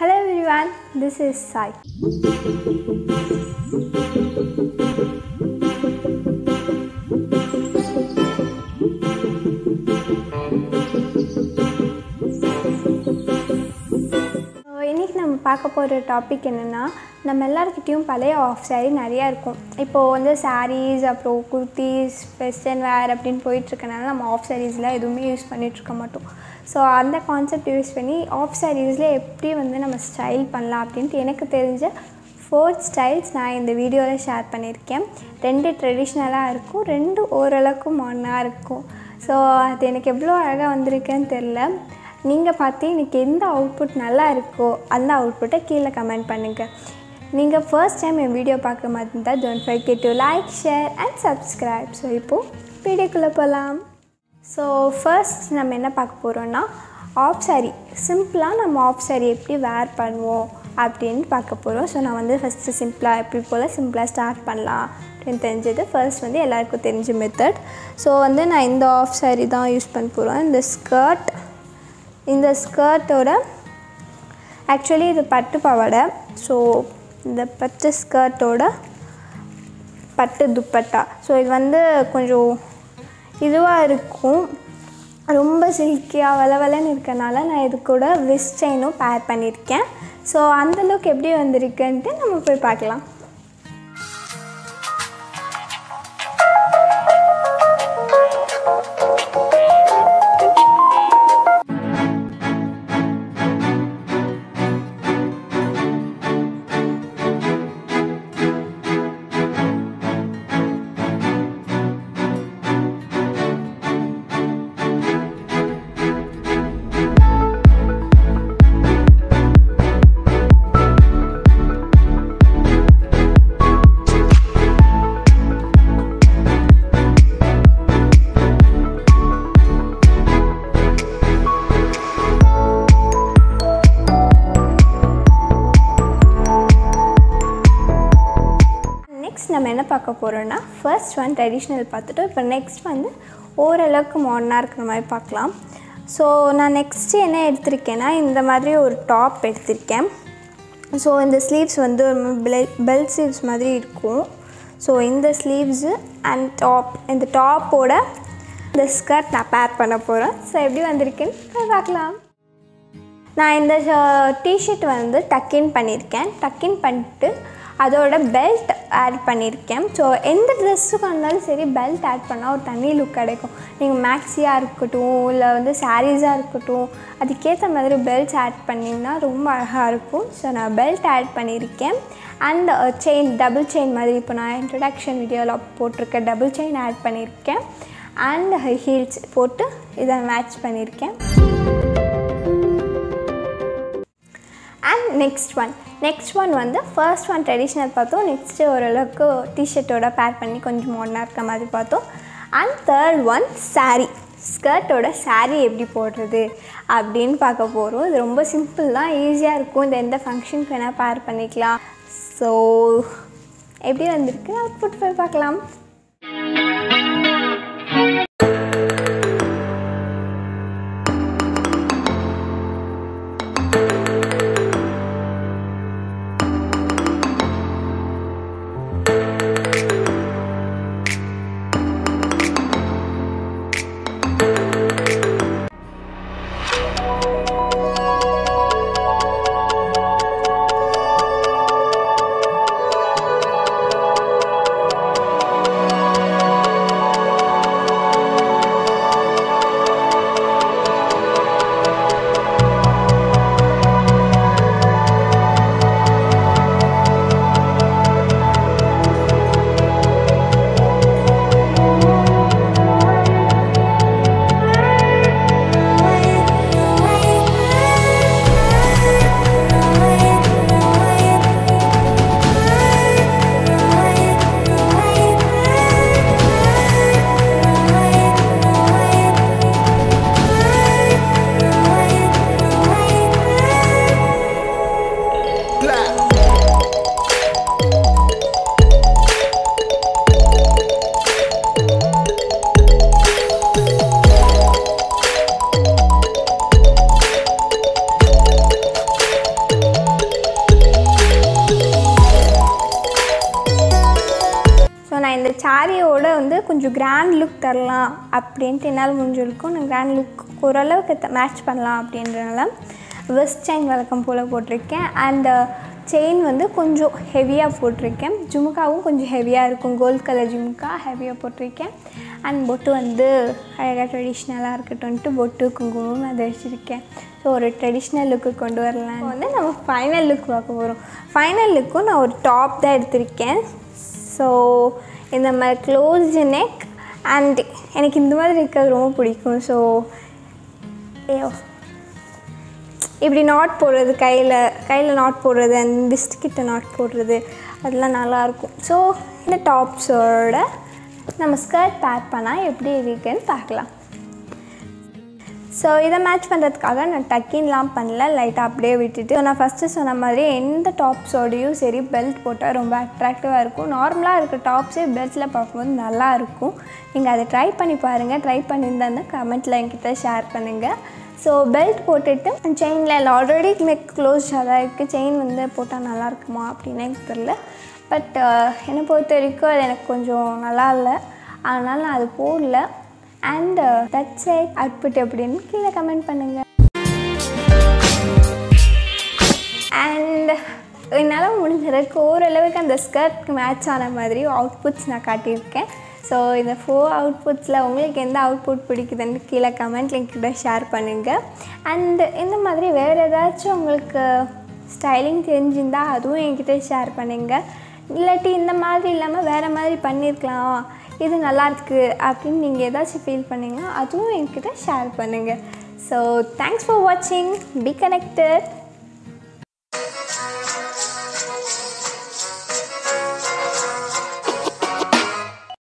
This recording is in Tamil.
Hello everyone, this is Sai. So, இன்னைக்கு நம்ம பார்க்க போகிற டாபிக் என்னென்னா நம்ம எல்லாருக்கிட்டேயும் பழைய ஆஃப் saree நிறையா இருக்கும் இப்போது வந்து sarees அப்புறம் குர்த்திஸ் வெஸ்டர்ன் வேர் அப்படின்னு போயிட்டுருக்கனால நம்ம ஆஃப் சாரீஸ்லாம் எதுவுமே யூஸ் பண்ணிகிட்ருக்க மாட்டோம் ஸோ அந்த கான்செப்ட் யூஸ் பண்ணி ஆஃப் சாரீஸில் எப்படி வந்து நம்ம ஸ்டைல் பண்ணலாம் அப்படின்ட்டு எனக்கு தெரிஞ்ச ஃபோர்த் ஸ்டைல்ஸ் நான் இந்த வீடியோவில் ஷேர் பண்ணியிருக்கேன் ரெண்டு ட்ரெடிஷ்னலாக இருக்கும் ரெண்டு ஓரளவுக்கு மாடர்னாக இருக்கும் ஸோ அது எனக்கு எவ்வளோ அழகாக வந்திருக்குன்னு தெரில நீங்கள் பார்த்து எனக்கு எந்த அவுட்புட் நல்லா இருக்கோ அந்த அவுட்புட்டை கீழே கமெண்ட் பண்ணுங்கள் நீங்கள் ஃபர்ஸ்ட் டைம் என் வீடியோ பார்க்க மாதிரி இருந்தால் don't forget to like share and subscribe so இப்போது வீடியோக்குள்ளே போகலாம் ஸோ ஃபர்ஸ்ட் நம்ம என்ன பார்க்க போகிறோன்னா ஆஃப் saree சிம்பிளாக நம்ம ஆஃப் saree எப்படி வேர் பண்ணுவோம் அப்படின்னு பார்க்க போகிறோம் ஸோ நான் வந்து ஃபஸ்ட்டு சிம்பிளாக எப்படி போல் சிம்பிளாக ஸ்டார்ட் பண்ணலாம் அப்படின்னு தெரிஞ்சது ஃபர்ஸ்ட் வந்து எல்லாருக்கும் தெரிஞ்ச மெத்தட் ஸோ வந்து நான் இந்த ஆஃப் saree தான் யூஸ் பண்ண போகிறோம் இந்த ஸ்கர்ட் இந்த ஸ்கர்ட்டோட ஆக்சுவலி இது பட்டு பாவாடை ஸோ இந்த பட்டு ஸ்கர்ட்டோட பட்டு துப்பட்டா ஸோ இது வந்து கொஞ்சம் இதுவாக இருக்கும் ரொம்ப சில்கியாக வளவலன்னு இருக்கனால நான் இது கூட விஸ் செயினும் பேர் பண்ணியிருக்கேன் ஸோ அந்தளவுக்கு எப்படி வந்திருக்குன்ட்டு நம்ம போய் பார்க்கலாம் நெக்ஸ்ட் நம்ம என்ன பார்க்க போகிறோன்னா ஃபர்ஸ்ட் ஒன் ட்ரெடிஷ்னல் பார்த்துட்டு இப்போ நெக்ஸ்ட் வந்து ஓரளவுக்கு மாடர்னாக இருக்கிற மாதிரி பார்க்கலாம் ஸோ நான் நெக்ஸ்ட்டு என்ன எடுத்திருக்கேன்னா இந்த மாதிரி ஒரு டாப் எடுத்திருக்கேன் ஸோ இந்த ஸ்லீவ்ஸ் வந்து ஒரு பெல் ஸ்லீவ்ஸ் மாதிரி இருக்கும் ஸோ இந்த ஸ்லீவ்ஸு அண்ட் டாப் இந்த டாப்போட இந்த ஸ்கர்ட் நான் பேர் பண்ண போகிறேன் ஸோ எப்படி வந்திருக்குன்னு போய் பார்க்கலாம் நான் இந்த டிஷர்ட் வந்து டக்கின் பண்ணியிருக்கேன் டக்கின் பண்ணிட்டு அதோட பெல்ட் ஆட் பண்ணியிருக்கேன் ஸோ எந்த ட்ரெஸ்ஸுக்கு இருந்தாலும் சரி பெல்ட் ஆட் பண்ணால் ஒரு தனி லுக் கிடைக்கும் நீங்கள் மேக்ஸியாக இருக்கட்டும் இல்லை வந்து சாரீஸாக இருக்கட்டும் அதுக்கேற்ற மாதிரி பெல்ட்ஸ் ஆட் பண்ணிங்கன்னா ரொம்ப அழகாக இருக்கும் ஸோ நான் பெல்ட் ஆட் பண்ணியிருக்கேன் அண்ட் செயின் டபுள் செயின் மாதிரி இப்போ நான் இன்ட்ரடக்ஷன் வீடியோவில் போட்டிருக்க டபுள் செயின் ஆட் பண்ணியிருக்கேன் அண்ட் ஹீல்ஸ் போட்டு இதை மேட்ச் பண்ணியிருக்கேன் and next one next one வந்து ஃபர்ஸ்ட் ஒன் ட்ரெடிஷ்னல் பார்த்தோம் நெக்ஸ்ட்டு ஓரளவுக்கு டிஷர்ட்டோட பேர் பண்ணி கொஞ்சம் மாடர்னாக இருக்க மாதிரி பார்த்தோம் அண்ட் தேர்ட் ஒன் saree ஸ்கர்ட்டோட saree எப்படி போடுறது அப்படின்னு பார்க்க போகிறோம் இது ரொம்ப சிம்பிள் தான் ஈஸியாக இருக்கும் இந்த எந்த ஃபங்க்ஷனுக்கு வேணால் பேர் பண்ணிக்கலாம் ஸோ எப்படி வந்திருக்கு அவுட்புட் போய் பார்க்கலாம் சாரியோட வந்து கொஞ்சம் கிராண்ட் லுக் தரலாம் அப்படின்ட்டு என்னால் முடிஞ்சிருக்கும் நான் கிராண்ட் லுக் ஓரளவுக்கு மேட்ச் பண்ணலாம் அப்படின்றனால வெஸ்ட் செயின் வழக்கம் போல் போட்டிருக்கேன் அண்ட் செயின் வந்து கொஞ்சம் ஹெவியாக போட்டிருக்கேன் ஜுமுக்காவும் கொஞ்சம் ஹெவியாக இருக்கும் கோல்ட் கலர் ஜுமுக்கா ஹெவியாக போட்டிருக்கேன் அண்ட் பொட்டு வந்து அழகாக ட்ரெடிஷ்னலாக இருக்கட்டும்ன்ட்டு பொட்டு குங்குமம் அதை வச்சுருக்கேன் ஸோ ஒரு ட்ரெடிஷ்னல் லுக்கு கொண்டு வரலாம் இப்போ வந்து நம்ம ஃபைனல் லுக் பார்க்க போகிறோம் ஃபைனல் லுக்கும் நான் ஒரு டாப் தான் எடுத்திருக்கேன் ஸோ இந்த மாதிரி க்ளோஸ் நெக் அண்ட் எனக்கு இந்த மாதிரி இருக்கிறது ரொம்ப பிடிக்கும் ஸோ ஏயோ இப்படி நாட் போடுறது கையில் கையில் நாட் போடுறது அந்த பிஸ்ட் கிட்ட நாட் போடுறது அதெல்லாம் நல்லாயிருக்கும் ஸோ இந்த டாப்ஸோட நம்ம ஸ்கர்ட் பேக் பண்ணால் எப்படி இருக்குன்னு பார்க்கலாம் ஸோ இதை மேட்ச் பண்ணுறதுக்காக நான் டக்கின்லாம் பண்ணல லைட்டாக அப்படியே விட்டுட்டு நான் ஃபஸ்ட்டு சொன்ன மாதிரி எந்த டாப்ஸோடையும் சரி பெல்ட் போட்டால் ரொம்ப அட்ராக்டிவாக இருக்கும் நார்மலாக இருக்க டாப்ஸே பெல்ட்டில் பார்க்கும்போது நல்லா இருக்கும் நீங்கள் அதை ட்ரை பண்ணி பாருங்கள் ட்ரை பண்ணியிருந்தா கமெண்ட்டில் என்கிட்ட ஷேர் பண்ணுங்கள் ஸோ பெல்ட் போட்டுட்டு செயினில் ஆல்ரெடி நெக் க்ளோஸ்டாக தான் இருக்குது செயின் வந்து போட்டால் நல்லா இருக்குமா அப்படின்னு எனக்கு தெரில பட் என்னை பொறுத்த வரைக்கும் அது எனக்கு கொஞ்சம் நல்லா இல்லை அதனால் நான் அது போடல அண்ட் தட்ஸ் இட் அவுட்புட் எப்படின்னு கீழே கமெண்ட் பண்ணுங்கள் அண்ட் என்னால் முடிஞ்சளவுக்கு ஓரளவுக்கு அந்த ஸ்கர்ட்க்கு மேட்ச் ஆன மாதிரி அவுட்புட்ஸ் நான் காட்டியிருக்கேன் ஸோ இந்த ஃபோர் அவுட்புட்ஸில் உங்களுக்கு எந்த அவுட்புட் பிடிக்குதுன்னு கீழே கமெண்ட்ல என்கிட்ட ஷேர் பண்ணுங்கள் அண்ட் இந்த மாதிரி வேறு ஏதாச்சும் உங்களுக்கு ஸ்டைலிங் தெரிஞ்சிருந்தால் அதுவும் என்கிட்ட ஷேர் பண்ணுங்கள் இல்லாட்டி இந்த மாதிரி இல்லாமல் வேறு மாதிரி பண்ணியிருக்கலாம் இது நல்லா இருக்கு அப்படின்னு நீங்கள் ஏதாச்சும் ஃபீல் பண்ணீங்கன்னா அதுவும் என்கிட்ட ஷேர் பண்ணுங்கள் ஸோ தேங்க்ஸ் ஃபார் வாட்சிங் பி கனெக்டட்